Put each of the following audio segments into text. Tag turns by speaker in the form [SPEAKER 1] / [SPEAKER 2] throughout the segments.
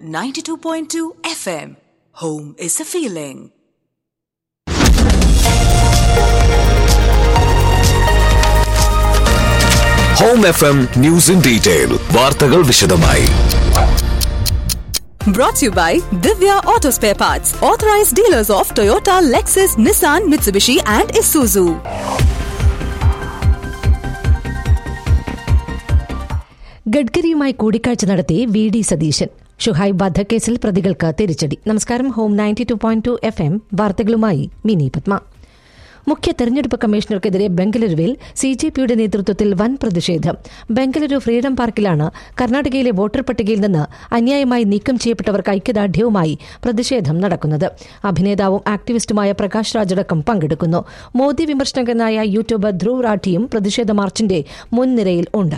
[SPEAKER 1] 92.2 FM. Home is a feeling.
[SPEAKER 2] Home F M news in detail വാർത്തകൾ വിശദമായി
[SPEAKER 1] Brought to you by Divya Auto Spare Parts, authorized dealers of Toyota, Lexus, Nissan, Mitsubishi, and Isuzu.
[SPEAKER 3] ഗഡ്കരിയുമായി കൂടിക്കാഴ്ച നടത്തി V D Satheesan Shuhaib വധക്കേസിൽ പ്രതികൾക്ക് തിരിച്ചടി നമസ്കാരം home ninety two point two FM എം വാർത്തകളുമായി മിനി പത്മ മുഖ്യ തെരഞ്ഞെടുപ്പ് കമ്മീഷണർക്കെതിരെ ബംഗളൂരുവിൽ സി ജെ പിയുടെ നേതൃത്വത്തിൽ വൻ പ്രതിഷേധം ബംഗളൂരു ഫ്രീഡം പാർക്കിലാണ് കർണാടകയിലെ വോട്ടർ പട്ടികയിൽ നിന്ന് അന്യായമായി നീക്കം ചെയ്യപ്പെട്ടവർക്ക് ഐക്യദാർഢ്യവുമായി പ്രതിഷേധം നടക്കുന്നത് അഭിനേതാവും ആക്ടിവിസ്റ്റുമായ പ്രകാശ് രാജടക്കം പങ്കെടുക്കുന്നു മോദി വിമർശകനായ യൂട്യൂബർ ധ്രുവ് റാഠിയും പ്രതിഷേധ മാർച്ചിന്റെ മുൻനിരയിൽ ഉണ്ട്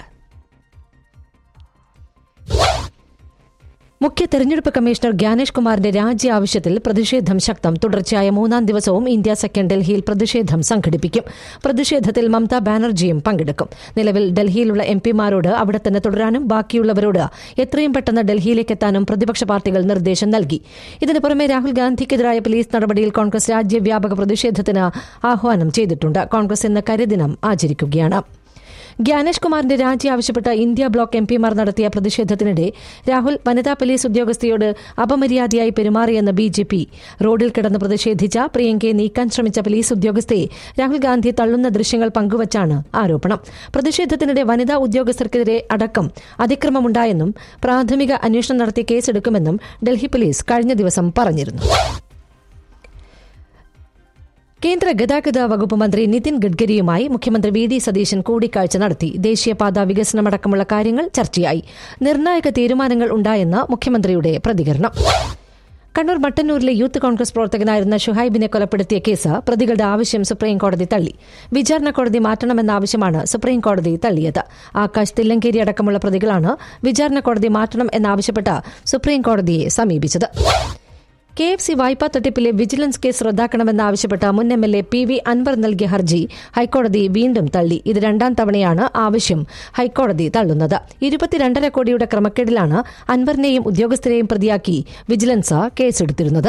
[SPEAKER 3] മുഖ്യ തെരഞ്ഞെടുപ്പ് കമ്മീഷണർ ഗ്യാനേഷ് കുമാറിന്റെ രാജി ആവശ്യത്തിൽ പ്രതിഷേധം ശക്തം തുടർച്ചയായ മൂന്നാം ദിവസവും ഇന്ത്യ സെക്കൻഡ് ഡൽഹിയിൽ പ്രതിഷേധം സംഘടിപ്പിക്കും പ്രതിഷേധത്തിൽ മമതാ ബാനർജിയും പങ്കെടുക്കും നിലവിൽ ഡൽഹിയിലുള്ള എം പിമാരോട് അവിടെ തന്നെ തുടരാനും ബാക്കിയുള്ളവരോട് എത്രയും പെട്ടെന്ന് ഡൽഹിയിലേക്ക് എത്താനും പ്രതിപക്ഷ പാർട്ടികൾ നിർദ്ദേശം നൽകി ഇതിനു പുറമെ രാഹുൽ ഗാന്ധിക്കെതിരായ പോലീസ് നടപടിയിൽ കോൺഗ്രസ് രാജ്യവ്യാപക പ്രതിഷേധത്തിന് ആഹ്വാനം ചെയ്തിട്ടുണ്ട് കോൺഗ്രസ് ഇന്ന് കരിദിനം ആചരിക്കുകയാണ് ഗ്യാനേഷ് കുമാറിന്റെ രാജി ആവശ്യപ്പെട്ട ഇന്ത്യ ബ്ലോക്ക് എം പിമാർ നടത്തിയ പ്രതിഷേധത്തിനിടെ രാഹുൽ വനിതാ പോലീസ് ഉദ്യോഗസ്ഥയോട് അപമര്യാദയായി പെരുമാറിയെന്ന് ബി ജെ പി റോഡിൽ കിടന്ന് പ്രതിഷേധിച്ച പ്രിയങ്കയെ നീക്കാൻ ശ്രമിച്ച പോലീസ് ഉദ്യോഗസ്ഥയെ രാഹുൽ ഗാന്ധി തള്ളുന്ന ദൃശ്യങ്ങൾ പങ്കുവച്ചാണ് ആരോപണം പ്രതിഷേധത്തിനിടെ വനിതാ ഉദ്യോഗസ്ഥർക്കെതിരെ അടക്കം അതിക്രമമുണ്ടായെന്നും പ്രാഥമിക അന്വേഷണം നടത്തി കേസെടുക്കുമെന്നും ഡൽഹി പോലീസ് കഴിഞ്ഞ ദിവസം പറഞ്ഞിരുന്നു കേന്ദ്ര ഗതാഗത വകുപ്പ് മന്ത്രി നിതിൻ ഗഡ്കരിയുമായി മുഖ്യമന്ത്രി വി ഡി സതീശൻ കൂടിക്കാഴ്ച നടത്തി ദേശീയപാത വികസനമടക്കമുള്ള കാര്യങ്ങൾ ചർച്ചയായി നിർണായക തീരുമാനങ്ങൾ ഉണ്ടായെന്ന് മുഖ്യമന്ത്രിയുടെ പ്രതികരണം കണ്ണൂർ മട്ടന്നൂരിലെ യൂത്ത് കോൺഗ്രസ് പ്രവർത്തകനായിരുന്ന ഷുഹൈബിനെ കൊലപ്പെടുത്തിയ കേസ് പ്രതികളുടെ ആവശ്യം സുപ്രീംകോടതി തള്ളി വിചാരണ കോടതി മാറ്റണമെന്ന ആവശ്യമാണ് സുപ്രീംകോടതി തള്ളിയത് ആകാശ് തില്ലങ്കേരി അടക്കമുള്ള പ്രതികളാണ് വിചാരണ കോടതി മാറ്റണം എന്നാവശ്യപ്പെട്ട് സുപ്രീംകോടതിയെ സമീപിച്ചത് കെ എഫ് സി വായ്പാ തട്ടിപ്പിലെ വിജിലൻസ് കേസ് റദ്ദാക്കണമെന്നാവശ്യപ്പെട്ട മുൻ M L A P V Anvar നൽകിയ ഹർജി ഹൈക്കോടതി വീണ്ടും തള്ളി ഇത് രണ്ടാം തവണയാണ് ആവശ്യം ഹൈക്കോടതി തള്ളുന്നത് ഇരുപത്തിരണ്ടര കോടിയുടെ ക്രമക്കേടിലാണ് അൻവറിനെയും ഉദ്യോഗസ്ഥരെയും പ്രതിയാക്കി വിജിലൻസ് കേസെടുത്തിരുന്നത്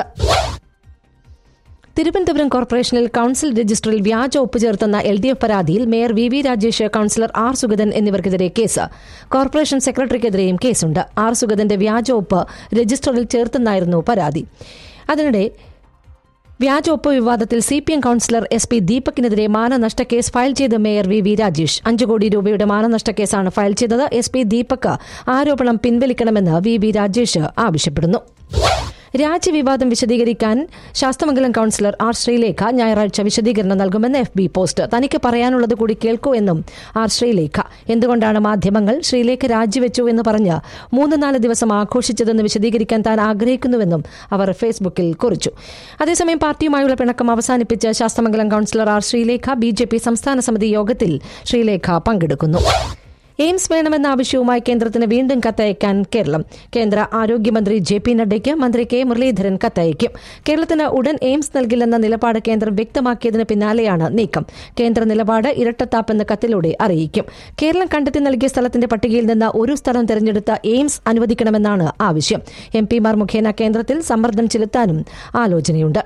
[SPEAKER 3] തിരുവനന്തപുരം കോർപ്പറേഷനിൽ കൌൺസിൽ രജിസ്റ്ററിൽ വ്യാജ ഒപ്പുചേർത്തെന്ന എൽ ഡി എഫ് പരാതിയിൽ mayor V V Rajesh councillor R Sugathan എന്നിവർക്കെതിരെ കേസ് കോർപ്പറേഷൻ സെക്രട്ടറിക്കെതിരെയും കേസുണ്ട് ആർ സുഗതന്റെ വ്യാജ ഒപ്പ് രജിസ്റ്ററിൽ ചേർത്തെന്നായിരുന്നു പരാതി അതിനിടെ വ്യാജ ഒപ്പ് വിവാദത്തിൽ C P M councillor S P ദീപകിനെതിരെ മാനനഷ്ട കേസ് ഫയൽ ചെയ്ത മേയർ വി വി രാജേഷ് അഞ്ചു കോടി രൂപയുടെ മാനനഷ്ട കേസാണ് ഫയൽ ചെയ്തത് എസ് പി ദീപക് ആരോപണം പിൻവലിക്കണമെന്ന് വി വി രാജേഷ് ആവശ്യപ്പെടുന്നു രാജ്യവിവാദം വിശദീകരിക്കാൻ ശാസ്തമംഗലം കൌൺസിലർ ആർ ശ്രീലേഖ ഞായറാഴ്ച വിശദീകരണം നൽകുമെന്ന് എഫ് ബി പോസ്റ്റ് തനിക്ക് പറയാനുള്ളത് കൂടി കേൾക്കൂ എന്നും ആർ ശ്രീലേഖ എന്തുകൊണ്ടാണ് മാധ്യമങ്ങൾ ശ്രീലേഖ രാജിവെച്ചു എന്ന് പറഞ്ഞ് മൂന്ന് നാല് ദിവസം ആഘോഷിച്ചതെന്ന് വിശദീകരിക്കാൻ താൻ ആഗ്രഹിക്കുന്നുവെന്നും അവർ ഫേസ്ബുക്കിൽ കുറിച്ചു അതേസമയം പാർട്ടിയുമായുള്ള പിണക്കം അവസാനിപ്പിച്ച് Sasthamangalam councillor R Sreelekha B J P സംസ്ഥാന സമിതി യോഗത്തിൽ ശ്രീലേഖ പങ്കെടുക്കുന്നു എയിംസ് വേണമെന്ന ആവശ്യവുമായി കേന്ദ്രത്തിന് വീണ്ടും കത്തയക്കാൻ കേരളം കേന്ദ്ര ആരോഗ്യമന്ത്രി ജെ പി നഡ്ഡയ്ക്ക് മന്ത്രി കെ മുരളീധരൻ കത്തയക്കും കേരളത്തിന് ഉടൻ എയിംസ് നൽകില്ലെന്ന നിലപാട് കേന്ദ്രം വ്യക്തമാക്കിയതിന് പിന്നാലെയാണ് നീക്കം കേന്ദ്ര നിലപാട് ഇരട്ടത്താപ്പെന്ന് കത്തിലൂടെ അറിയിക്കും കേരളം കണ്ടെത്തി നൽകിയ സ്ഥലത്തിന്റെ പട്ടികയിൽ നിന്ന് ഒരു സ്ഥലം തെരഞ്ഞെടുത്ത എയിംസ് അനുവദിക്കണമെന്നാണ് ആവശ്യം എം പിമാർ മുഖേന കേന്ദ്രത്തിൽ സമ്മർദ്ദം ചെലുത്താനും ആലോചനയുണ്ട്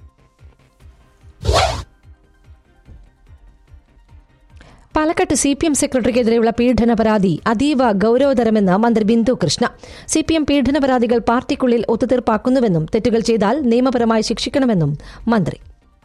[SPEAKER 3] പാലക്കാട്ട് സി പി എം സെക്രട്ടറിക്കെതിരെയുള്ള പീഡന പരാതി അതീവ ഗൌരവതരമെന്ന് മന്ത്രി Bindu Krishna C P M പീഡന പരാതികൾ പാർട്ടിക്കുള്ളിൽ ഒത്തുതീർപ്പാക്കുന്നുവെന്നും തെറ്റുകൾ ചെയ്താൽ നിയമപരമായി ശിക്ഷിക്കണമെന്നും മന്ത്രി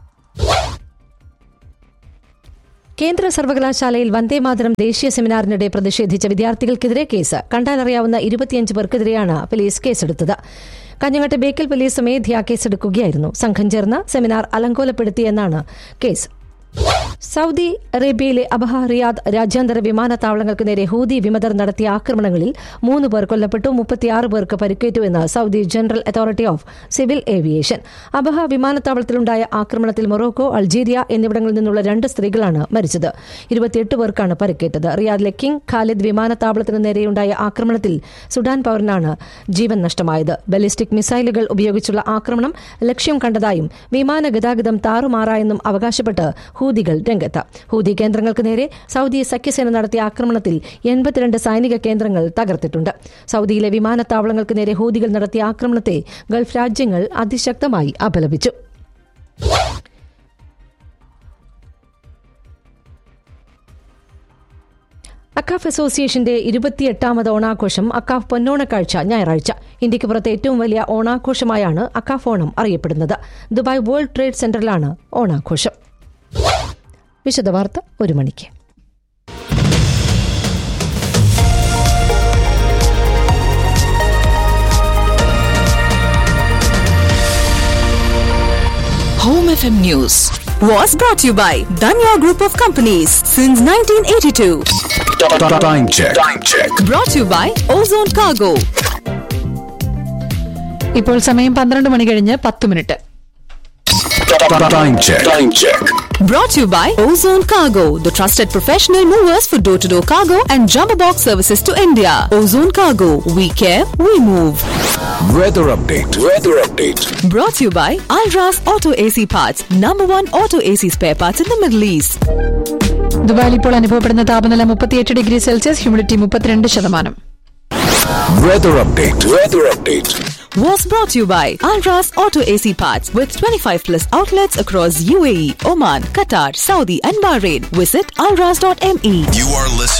[SPEAKER 3] കേന്ദ്ര സർവകലാശാലയിൽ വന്ദേമാതരം ദേശീയ സെമിനാറിനിടെ പ്രതിഷേധിച്ച വിദ്യാർത്ഥികൾക്കെതിരെ കേസ് കണ്ടാലറിയാവുന്ന ഇരുപത്തിയഞ്ച് പേർക്കെതിരെയാണ് പോലീസ് കേസെടുത്തത് കഞ്ഞങ്ങാട്ട് ബേക്കൽ പോലീസ് സ്വമേധയാ കേസെടുക്കുകയായിരുന്നു സംഘം ചേർന്ന് സെമിനാർ അലങ്കോലപ്പെടുത്തിയെന്നാണ് കേസ് സൗദി അറേബ്യയിലെ അബഹ റിയാദ് രാജ്യാന്തര വിമാനത്താവളങ്ങൾക്ക് നേരെ ഹൂതി വിമതർ നടത്തിയ ആക്രമണങ്ങളിൽ മൂന്ന് പേർ കൊല്ലപ്പെട്ടു മുപ്പത്തിയാറ് പേർക്ക് പരിക്കേറ്റുവെന്ന് Saudi General Authority of Civil Aviation Abha വിമാനത്താവളത്തിലുണ്ടായ ആക്രമണത്തിൽ മൊറോക്കോ അൾജീരിയ എന്നിവിടങ്ങളിൽ നിന്നുള്ള രണ്ട് സ്ത്രീകളാണ് മരിച്ചത് ഇരുപത്തിയെട്ട് പേർക്കാണ് പരിക്കേറ്റത് റിയാദിലെ കിങ് ഖാലിദ് വിമാനത്താവളത്തിന് നേരെയുണ്ടായ ആക്രമണത്തിൽ സുഡാൻ പൌരനാണ് ജീവൻ നഷ്ടമായത് ബലിസ്റ്റിക് മിസൈലുകൾ ഉപയോഗിച്ചുള്ള ആക്രമണം ലക്ഷ്യം കണ്ടതായും വിമാന ഗതാഗതം താറുമാറായെന്നും അവകാശപ്പെട്ട് ഹൂതികൾ രംഗത്ത് ഹൂതി കേന്ദ്രങ്ങൾക്ക് നേരെ സൗദി സഖ്യസേന നടത്തിയ ആക്രമണത്തിൽ എൺപത്തിരണ്ട് സൈനിക കേന്ദ്രങ്ങൾ തകർത്തിട്ടുണ്ട് സൗദിയിലെ വിമാനത്താവളങ്ങൾക്ക് നേരെ ഹൂതികൾ നടത്തിയ ആക്രമണത്തെ ഗൾഫ് രാജ്യങ്ങൾ അതിശക്തമായി അപലപിച്ചു അക്കാഫ് അസോസിയേഷന്റെ ഇരുപത്തിയെട്ടാമത് ഓണാഘോഷം അക്കാഫ് പൊന്നോണക്കാഴ്ച ഞായറാഴ്ച ഇന്ത്യക്ക് പുറത്തെ ഏറ്റവും വലിയ ഓണാഘോഷമായാണ് അക്കാഫ് ഓണം അറിയപ്പെടുന്നത് ദുബായ് വേൾഡ് ട്രേഡ് സെന്ററിലാണ് ഓണാഘോഷം വിശദവാർത്ത ഒരു മണിക്ക്
[SPEAKER 1] Home FM News was brought to you by Danya Group of Companies since 1982.
[SPEAKER 2] Time check. Time check.
[SPEAKER 1] Brought to you by Ozone Cargo.
[SPEAKER 4] ഇപ്പോൾ സമയം പന്ത്രണ്ട് മണി കഴിഞ്ഞ് പത്ത് minute
[SPEAKER 2] Time check. Time check.
[SPEAKER 1] Brought to you by Ozone Cargo, the trusted professional movers for door to door cargo and jumbo box services to India. Ozone Cargo, we care, we move.
[SPEAKER 2] Weather update. Weather update.
[SPEAKER 1] Brought to you by Alras Auto AC Parts, number one auto AC spare parts in the Middle East.
[SPEAKER 4] ദുബായിൽ ഇപ്പോൾ അനുഭവപ്പെടുന്ന താപനില മുപ്പത്തിയെട്ട് degree Celsius humidity മുപ്പത്തിരണ്ട് ശതമാനം
[SPEAKER 2] Weather update. Weather update.
[SPEAKER 1] Was brought to you by Alras Auto AC Parts with 25 plus outlets across UAE, Oman, Qatar, Saudi, and Bahrain. Visit alras.me.
[SPEAKER 5] You are listening